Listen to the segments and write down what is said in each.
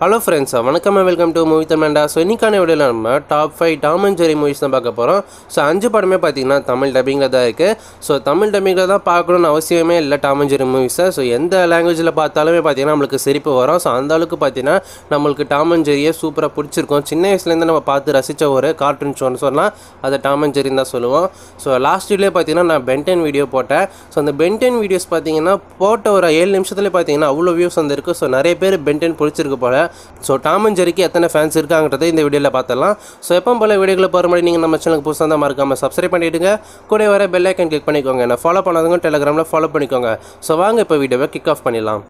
Hello friends வணக்கம் welcome to movie தமிழ்டா so இன்னைக்கான வீடியோவில் நம்ம top five Tom and Jerry movies தான் பார்க்க போகிறோம் ஸோ அஞ்சு படமே பார்த்தீங்கன்னா தமிழ் டப்பிங்கில் தான் இருக்குது ஸோ தமிழ் டப்பிங்கில் தான் பார்க்கணும்னு அவசியமே இல்லை டாம் அண்ட் ஜெரி மூவிஸை ஸோ எந்த லாங்குவேஜில் பார்த்தாலுமே பார்த்தீங்கன்னா நம்மளுக்கு சிரிப்பு வரும் ஸோ அந்த அளவுக்கு பார்த்தீங்கன்னா நம்மளுக்கு டாம் அண்ட் ஜெரியை சூப்பராக பிடிச்சிருக்கும் சின்ன வயசுலேருந்து நம்ம பார்த்து ரசித்த ஒரு கார்ட்டூன் ஷோன்னு சொன்னால் அதை டாம் அண்ட் ஜெரின்னு தான் சொல்லுவோம் ஸோ லாஸ்ட் வீடியோலே பார்த்தீங்கன்னா நான் பென்டென் வீடியோ போட்டேன் ஸோ அந்த பென்டென் வீடியோஸ் பார்த்தீங்கன்னா போட்ட ஒரு ஏழு நிமிஷத்துலேயே பார்த்தீங்கன்னா அவ்வளோ வியூஸ் வந்திருக்கு ஸோ நிறைய பேர் பென்டென் பிடிச்சிருக்கு போல ஸோ டாம் அண்ட் ஜெரிக்கு எத்தனை ஃபேன்ஸ் இருக்காங்கிறத இந்த வீடியோவில் பார்த்தலாம் ஸோ எப்போ போல வீடியோக்களை போகிற மாதிரி நீங்கள் நம்ம சேனலுக்கு புதுசாக தான் மறக்காமல் சப்ஸ்கிரைப் பண்ணிவிடுங்க கூட வர பெல் ஐக்கன் கிளிக் பண்ணிக்கோங்க நான் ஃபாலோ பண்ணாதவங்க டெலிகிராமில் ஃபாலோ பண்ணிக்கோங்க ஸோ வாங்க இப்போ வீடியோவை கிக் ஆஃப் பண்ணிடலாம்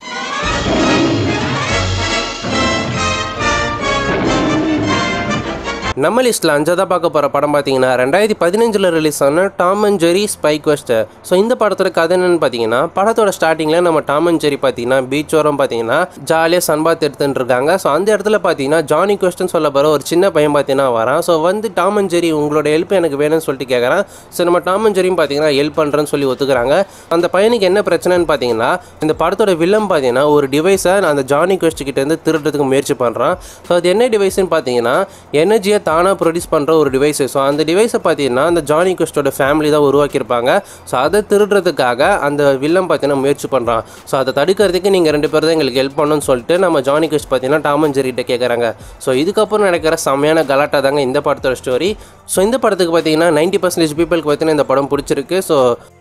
நம்ம லிஸ்ட்டில் அஞ்சாவதாக பார்க்க போகிற படம் பார்த்தீங்கன்னா ரெண்டாயிரத்தி பதினஞ்சில் ரிலீஸ் ஆன Tom and Jerry spy quest so இந்த படத்தோட கதை என்னன்னு பார்த்தீங்கன்னா படத்தோட ஸ்டார்டிங்கில் நம்ம டாம் அண்ட் ஜெரி பார்த்தீங்கன்னா பீச் ஓரம் பார்த்தீங்கன்னா ஜாலியாக சன்பாத் எடுத்துட்டு இருக்காங்க ஸோ அந்த இடத்துல பார்த்தீங்கன்னா ஜானி கொஸ்டன் சொல்ல போகிற ஒரு சின்ன பையன் பார்த்தீங்கன்னா வரான் ஸோ வந்து டாம் அண்ட் ஜெரி உங்களோட ஹெல்ப் எனக்கு வேணும்னு சொல்லிட்டு கேட்குறான் ஸோ நம்ம டாம் அண்ட் ஜெரியும் பார்த்தீங்கன்னா ஹெல்ப் பண்ணுறேன்னு சொல்லி ஒத்துக்கிறாங்க அந்த பையனுக்கு என்ன பிரச்சனைன்னு பார்த்தீங்கன்னா இந்த படத்தோட வில்லம் பார்த்தீங்கன்னா ஒரு டிவைஸை அந்த ஜானி கொஸ்ட் கிட்டேருந்து திருடுறதுக்கு முயற்சி பண்ணுறான் ஸோ அது என்ன டிவைஸ்னு பார்த்தீங்கன்னா எனர்ஜியை தானாக ப்ரொடியூஸ் பண்ணுற ஒரு டிவைஸ் ஸோ அந்த டிவைஸை பார்த்தீங்கன்னா அந்த ஜானி கொஸ்டோட ஃபேமிலி தான் உருவாக்கியிருப்பாங்க ஸோ அதை திருடுறதுக்காக அந்த வில்லம் பார்த்தீங்கன்னா முயற்சி பண்ணுறான் ஸோ அதை தடுக்கிறதுக்கு நீங்கள் ரெண்டு பேர் தான் எங்களுக்கு ஹெல்ப் பண்ணணும்னு சொல்லிட்டு நம்ம ஜானி கொஸ்ட் பார்த்தீங்கன்னா டாம் அண்ட் ஜெரிகிட்ட கேட்குறாங்க ஸோ இதுக்கப்புறம் நடக்கிற செம்மையான கலாட்டா தாங்க இந்த படத்தோட ஸ்டோரி ஸோ இந்த படத்துக்கு பார்த்தீங்கன்னா நைன்ட்டி பர்சன்டேஜ் பீப்புளுக்கு பார்த்தீங்கன்னா இந்த படம் பிடிச்சிருக்கு ஸோ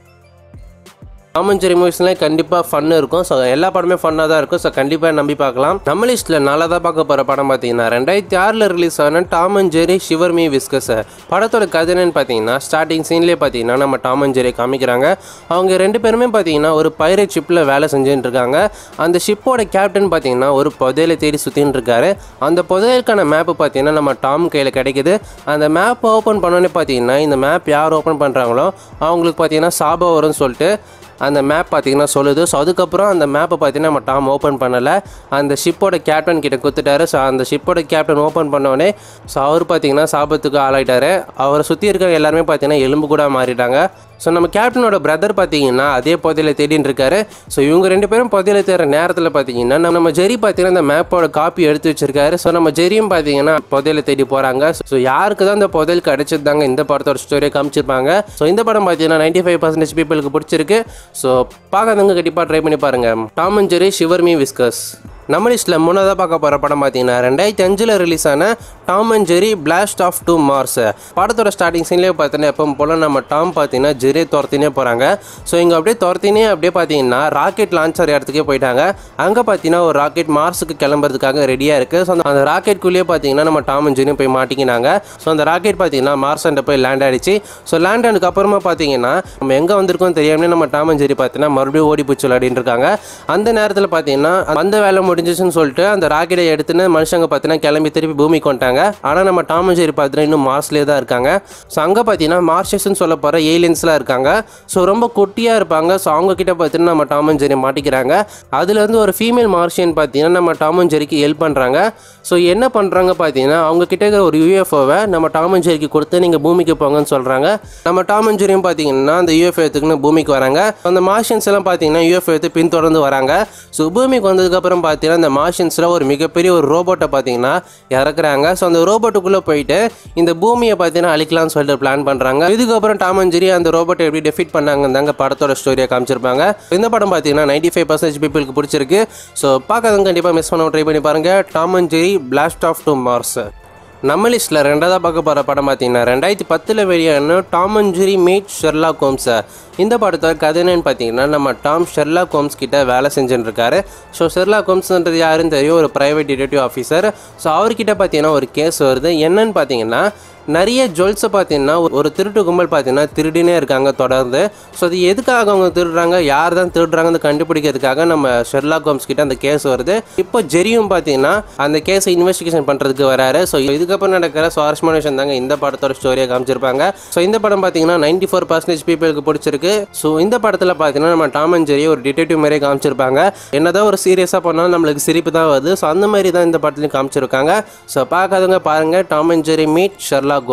டாமஞ்சரி மூவிஸ்லாம் கண்டிப்பாக ஃபன் இருக்கும் ஸோ எல்லா படமே ஃபன்னாக தான் இருக்கும் ஸோ கண்டிப்பாக நம்பி பார்க்கலாம் நம்ம லிஸ்ட்டில் நல்லா தான் பார்க்க போகிற படம் பார்த்தீங்கன்னா ரெண்டாயிரத்தி ஆறில் ரிலீஸ் ஆன Tom and Jerry shiver me whiskers படத்தோட கதை என்னன்னு பார்த்தீங்கன்னா ஸ்டார்டிங் சீன்லேயே பார்த்தீங்கன்னா நம்ம டாம் அண்ட் ஜெரி காமிக்கிறாங்க அவங்க ரெண்டு பேருமே பார்த்தீங்கன்னா ஒரு பைரட் ஷிப்பில் வேலை செஞ்சுட்டு இருக்காங்க அந்த ஷிப்போட கேப்டன் பார்த்தீங்கன்னா ஒரு புதையலை தேடி சுற்றின்னு இருக்காரு அந்த புதையலுக்கான மேப்பு பார்த்தீங்கன்னா நம்ம டாம் கையில் கிடைக்குது அந்த மேப் ஓப்பன் பண்ணோன்னே பார்த்தீங்கன்னா இந்த மேப் யார் ஓப்பன் பண்ணுறாங்களோ அவங்களுக்கு பார்த்தீங்கன்னா சாபம் வரும்னு சொல்லிட்டு அந்த மேப் பார்த்தீங்கன்னா சொல்லுது ஸோ அதுக்கப்புறம் அந்த மேப்பை பார்த்தீங்கன்னா நம்ம டாம் ஓப்பன் பண்ணலை அந்த ஷிப்போட கேப்டன் கிட்ட கொடுத்துட்டாரு ஸோ அந்த ஷிப்போட கேப்டன் ஓப்பன் பண்ணோடனே ஸோ அவர் பார்த்தீங்கன்னா சாபத்துக்கு ஆளாயிட்டாரு அவரை சுற்றி இருக்கிற எல்லாருமே பார்த்தீங்கன்னா எலும்பு கூட மாறிட்டாங்க ஸோ நம்ம கேப்டனோட பிரதர் பார்த்தீங்கன்னா அதே புதையில தேடின்னு இருக்காரு ஸோ இவங்க ரெண்டு பேரும் புதையில தேடுற நேரத்தில் பார்த்தீங்கன்னா நம்ம நம்ம ஜெரி பார்த்தீங்கன்னா அந்த மேப்போட காப்பி எடுத்து வச்சிருக்காரு ஸோ நம்ம ஜெரியும் பார்த்தீங்கன்னா புதையில தேடி போகிறாங்க ஸோ யாருக்கு தான் இந்த புதையல் கிடைச்சது தாங்க இந்த படத்தோட ஸ்டோரியை காமிச்சிருப்பாங்க ஸோ இந்த படம் பார்த்தீங்கன்னா நைன்டி ஃபைவ் பர்சன்டேஜ் பீப்புளுக்கு பிடிச்சிருக்கு ஸோ பார்க்காதவங்க கண்டிப்பாக ட்ரை பண்ணி பாருங்க Tom and Jerry shiver me whiskers நம்ம லிஸ்ட்டில் மூணாவதாக பார்க்க போகிற படம் பார்த்தீங்கன்னா ரெண்டாயிரத்தி அஞ்சில் ரிலீஸ் ஆன Tom and Jerry blast off to Mars படத்தோட ஸ்டார்டிங் சீன்லேயே பார்த்தீங்கன்னா எப்போ போல் நம்ம டாம் பார்த்தீங்கன்னா ஜெரியை துரத்தினே போகிறாங்க ஸோ இங்கே அப்படியே துரத்தினே அப்படியே பார்த்தீங்கன்னா ராக்கெட் லான்ச்சர் இடத்துக்கே போயிட்டாங்க அங்கே பார்த்தீங்கன்னா ஒரு ராக்கெட் மார்ஸுக்கு கிளம்புறதுக்காக ரெடியாக இருக்குது ஸோ அந்த ராக்கெட்குள்ளேயே பார்த்தீங்கன்னா நம்ம டாம் அண்ட் ஜெரியும் போய் மாட்டிக்கினாங்க ஸோ அந்த ராக்கெட் பார்த்தீங்கன்னா மார்ஸண்ட போய் லேண்ட் ஆகிடுச்சு ஸோ லேண்ட் ஆனதுக்கு அப்புறமா பார்த்தீங்கன்னா நம்ம எங்கே வந்திருக்கோம் தெரியாமலே நம்ம டாம் அண்ட் ஜெரி பார்த்தீங்கன்னா மறுபடியும் ஓடி போச்சு விளையாடிட்டு இருக்காங்க அந்த நேரத்தில் பார்த்தீங்கன்னா அந்த வேலை முடிஞ்சிச்சுன்னு சொல்லிட்டு அந்த ராக்கெட்டை எடுத்துன்னு மனுஷங்க பார்த்தீங்கன்னா கிளம்பி திருப்பி பூமிக்கு வந்துட்டாங்க ஆனால் நம்ம டாம் அண்ட் ஜெரி பார்த்தீங்கன்னா இன்னும் மார்ஸ்லேயே தான் இருக்காங்க ஸோ அங்கே பார்த்தீங்கன்னா மார்ஷஸ்ன்னு சொல்ல போகிற ஏலியன்ஸ்லாம் இருக்காங்க ஸோ ரொம்ப குட்டியாக இருப்பாங்க ஸோ அவங்க கிட்ட பார்த்தீங்கன்னா நம்ம டாம் அண்ட் ஜெரி மாட்டிக்கிறாங்க அதுலேருந்து ஒரு ஃபீமேல் மார்ஷியன் பார்த்தீங்கன்னா நம்ம டாம் அண்ட் ஜெரிக்கு ஹெல்ப் பண்ணுறாங்க ஸோ என்ன பண்ணுறாங்க பார்த்தீங்கன்னா அவங்க கிட்ட இருக்கிற ஒரு யூஎஃப்ஓவை நம்ம டாம் அண்ட் ஜெரிக்கு கொடுத்து நீங்கள் பூமிக்கு போங்கன்னு சொல்கிறாங்க நம்ம டாம் அண்ட் ஜெரியும் பார்த்தீங்கன்னா அந்த யூஎஃப்ஓ எடுத்துக்குன்னு பூமிக்கு வராங்க அந்த மார்ஷியன்ஸ் எல்லாம் பார்த்தீங்கன்னா யூஎஃப்ஓ எடுத்து பின்தொடர்ந்து வராங்க ஸோ பூமிக்கு வந்ததுக்கப்புறம் பார்த்தீங்கன்னா அந்த மார்ஷியன்ஸில் ஒரு மிகப்பெரிய ஒரு ரோபோட்டை பார்த்தீங்கன்னா இறக்குறாங்க ஸோ அந்த ரோபோட்டுக்குள்ளே போயிட்டு இந்த பூமியை பார்த்தீங்கன்னா அழிக்கலாம்னு சொல்லிட்டு பிளான் பண்ணுறாங்க இதுக்கப்புறம் டாம் அண்ட் ஜெரி அந்த ரோபோட்டை எப்படி டெஃபிட் பண்ணாங்கன்னு தாங்க படத்தோட ஸ்டோரியை காமிச்சிருப்பாங்க இந்த படம் பார்த்தீங்கன்னா நைன்டி ஃபைவ் பர்சன்டேஜ் பீப்புளுக்கு பிடிச்சிருக்கு ஸோ பார்க்காதவங்க கண்டிப்பாக மிஸ் பண்ண ட்ரை பண்ணி பாருங்கள் Tom and Jerry blast off to Mars நம்ம லிஸ்ட்டில் ரெண்டாவதாக பார்க்க போகிற படம் பார்த்தீங்கன்னா ரெண்டாயிரத்தி பத்தில் வெளியான Tom and Jerry meet Sherlock Holmes இந்த படத்தோட கதை என்னன்னு பார்த்தீங்கன்னா நம்ம டாம் ஷெர்லா கோம்ஸ் கிட்ட வேலை செஞ்சுட்டு இருக்காரு ஸோ ஷெர்லா கோம்ஸ்ன்றது யாருன்னு தெரியும் ஒரு ப்ரைவேட் டிடெக்டிவ் ஆஃபீஸர் ஸோ அவர்கிட்ட பார்த்தீங்கன்னா ஒரு கேஸ் வருது என்னன்னு பார்த்தீங்கன்னா நிறைய ஜுவல்ஸை பார்த்தீங்கன்னா ஒரு திருட்டு கும்பல் பார்த்தீங்கன்னா திருடினே இருக்காங்க தொடர்ந்து ஸோ அது எதுக்காக அவங்க திருடுறாங்க யார் தான் திருடுறாங்கன்னு கண்டுபிடிக்கிறதுக்காக நம்ம ஷெர்லாக் ஹோம்ஸ் கிட்ட அந்த கேஸ் வருது இப்போ ஜெரியும் பார்த்தீங்கன்னா அந்த கேஸை இன்வெஸ்டிகேஷன் பண்ணுறதுக்கு வராரு ஸோ இதுக்கப்புறம் நடக்கிற சுவாரஸ்யமான விஷயம் தாங்க இந்த படத்தோட ஸ்டோரியை காமிச்சிருப்பாங்க ஸோ இந்த படம் பார்த்தீங்கன்னா நைன்டி ஃபோர் பர்சன்டேஜ் பீப்புளுக்கு பிடிச்சிருக்கு ஸோ இந்த படத்தில் பார்த்தீங்கன்னா நம்ம டாம் அண்ட் ஜெரி ஒரு டிடெக்டிவ் மாதிரியே காமிச்சிருப்பாங்க என்னதான் ஒரு சீரியஸாக பண்ணாலும் நம்மளுக்கு சிரிப்பு தான் வருது ஸோ அந்த மாதிரி தான் இந்த படத்துலையும் காமிச்சிருக்காங்க ஸோ பார்க்காதவங்க பாருங்கள் Tom and Jerry meet Sherlock Holmes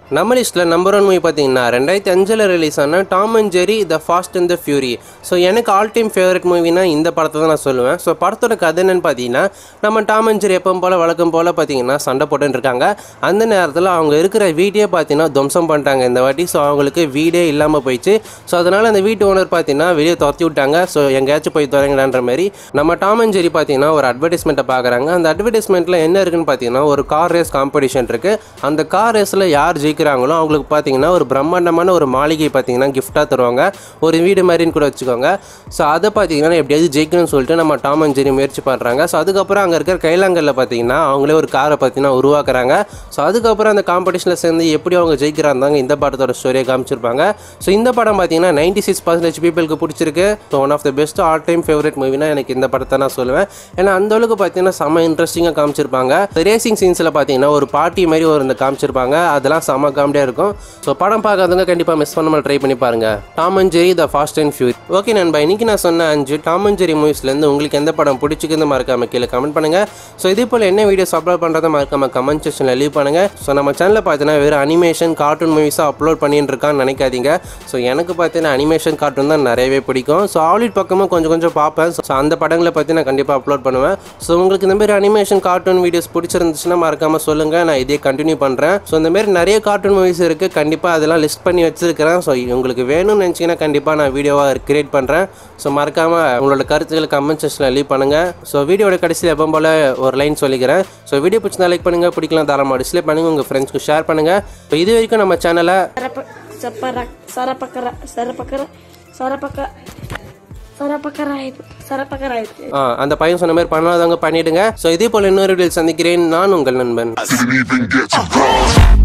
நம்ம லிஸ்ட்டில் நம்பர் ஒன் மூவி பார்த்தீங்கன்னா ரெண்டாயிரத்தி அஞ்சில் ரிலீஸ் ஆன Tom and Jerry the fast and the furious so எனக்கு ஆல் டைம் ஃபேவரட் மூவினா இந்த படத்தை தான் நான் சொல்லுவேன் ஸோ படத்தோட கதை என்னன்னு பார்த்தீங்கன்னா நம்ம டாம் அண்ட் ஜெரி எப்பவும் போல் வழக்கம் போல் பார்த்தீங்கன்னா சண்டை போட்டுன்னு இருக்காங்க அந்த நேரத்தில் அவங்க இருக்கிற வீடே பார்த்தீங்கன்னா துவம்சம் பண்ணிட்டாங்க இந்த வாட்டி ஸோ அவங்களுக்கு வீடே இல்லாமல் போயிடுச்சு ஸோ அதனால் அந்த வீட்டு ஓனர் பார்த்தீங்கன்னா வெளியே துரத்தி விட்டாங்க ஸோ எங்கேயாச்சும் போய் துறங்களான்ற மாதிரி நம்ம டாம் அண்ட் ஜெரி பார்த்தீங்கன்னா ஒரு அட்வர்டைஸ்மெண்ட்டை பார்க்குறாங்க அந்த அட்வர்டைஸ்மெண்ட்டில் என்ன இருக்குன்னு பார்த்தீங்கன்னா ஒரு கார் ரேஸ் காம்படிஷன் இருக்குது அந்த கார் ரேஸில் யார் ஜெயிக்கிறாங்களோ அவங்களுக்கு பார்த்தீங்கன்னா ஒரு பிரம்மாண்டமான ஒரு மாளிகை பார்த்தீங்கன்னா கிஃப்டாக தருவாங்க ஒரு வீடு மாதிரின்னு கூட வச்சுக்கோங்க ஸோ அதை பார்த்தீங்கன்னா எப்படியாவது ஜெயிக்கணும்னு சொல்லிட்டு நம்ம டாம் அண்ட் ஜெரி முயற்சி பண்ணுறாங்க ஸோ அதுக்கப்புறம் அங்கே இருக்கிற கைலாங்கல்ல பார்த்தீங்கன்னா அவங்களே ஒரு காரை பார்த்தீங்கன்னா உருவாக்குறாங்க ஸோ அதுக்கப்புறம் அந்த காம்படிஷனில் சேர்ந்து எப்படி அவங்க ஜெயிக்கிறாங்க இந்த படத்தோட ஸ்டோரியை காமிச்சிருப்பாங்க ஸோ இந்த படம் பார்த்தீங்கன்னா நைன்டி சிக்ஸ் பர்சன்டேஜ் பீப்புளுக்கு பிடிச்சிருக்கு so one of the best all time favourite மூவினா எனக்கு இந்த படத்தை நான் சொல்லுவேன் ஏன்னா அந்த அளவுக்கு பார்த்தீங்கன்னா செம்ம இன்ட்ரெஸ்டிங்காக காமிச்சிருப்பாங்க ரேசிங் சீன்ஸில் பார்த்தீங்கன்னா ஒரு பார்ட்டி மாதிரி ஒரு இந்த காமிச்சிருப்பாங்க அதெல்லாம் செம்ம காமெடியாக இருக்கும் ஸோ படம் பார்க்காதவங்க கண்டிப்பாக மிஸ் பண்ணாமல் ட்ரை பண்ணி பாருங்க Tom and Jerry the fast and furious okay நண்பா இன்னைக்கு நான் சொன்ன அஞ்சு டாம் அண்ட் ஜெரி மூவிஸ்லேருந்து உங்களுக்கு எந்த படம் பிடிச்சிக்குன்னு மறக்காம கீழே கமெண்ட் பண்ணுங்க ஸோ இதே போல் என்ன வீடியோஸ் அப்லோட் பண்ணுறதை மறக்காம கமெண்ட் செக்ஷனில் லீவ் பண்ணுங்க ஸோ நம்ம சேனலில் பார்த்தீங்கன்னா வெறும் அனிமேஷன் கார்ட்டூன் மூவிஸாக அப்லோட் பண்ணிட்டு இருக்கான்னு நினைக்காதீங்க ஸோ எனக்கு பார்த்தீங்கன்னா அனிமேஷன் கார்ட்டூன் தான் நிறையவே பிடிக்கும் ஸோ ஆலிட் பக்கமும் கொஞ்சம் கொஞ்சம் பார்ப்பேன் ஸோ அந்த படங்களை பற்றி நான் கண்டிப்பாக அப்லோட் பண்ணுவேன் ஸோ உங்களுக்கு இந்த மாதிரி அனிமேஷன் கார்ட்டூன் வீடியோஸ் பிடிச்சிருந்துச்சுன்னா மறக்காம சொல்லுங்க நான் இதே கண்டினியூ பண்ணுறேன் ஸோ இந்த மாதிரி நிறைய கார்ட்டூன் மூவிஸ் இருக்குது கண்டிப்பாக அதெல்லாம் லிஸ்ட் பண்ணி வச்சிருக்கிறேன் ஸோ உங்களுக்கு வேணும்னு நினச்சிங்கன்னா கண்டிப்பாக நான் வீடியோவாக கிரியேட் பண்ணுறேன் ஸோ மறக்காமல் உங்களோட கருத்துக்களை கமெண்ட் செக்ஷனில் லீவ் பண்ணுங்கள் ஸோ வீடியோட கடைசியில் எப்போ போல் ஒரு லைன் சொல்லிக்கிறேன் ஸோ வீடியோ பிடிச்சிருந்தா லைக் பண்ணுங்கள் பிடிக்கலாம் தாராளமாக டிஸ்ப்ளே பண்ணுங்கள் உங்கள் ஃப்ரெண்ட்ஸ்க்கு ஷேர் பண்ணுங்கள் இப்போ இது வரைக்கும் நம்ம சேனலை Sarapa, sapara, sarapakara, sarapakara, sarapaka, sarapakara, sarapakara. ஆ, அந்த பையன் சொன்ன மாதிரி பண்ணாதவங்க பண்ணிடுங்க ஸோ இதே போல் இன்னொரு வீடியோ சந்திக்கிறேன் நான் உங்கள் நண்பன் Didn't even get to cross.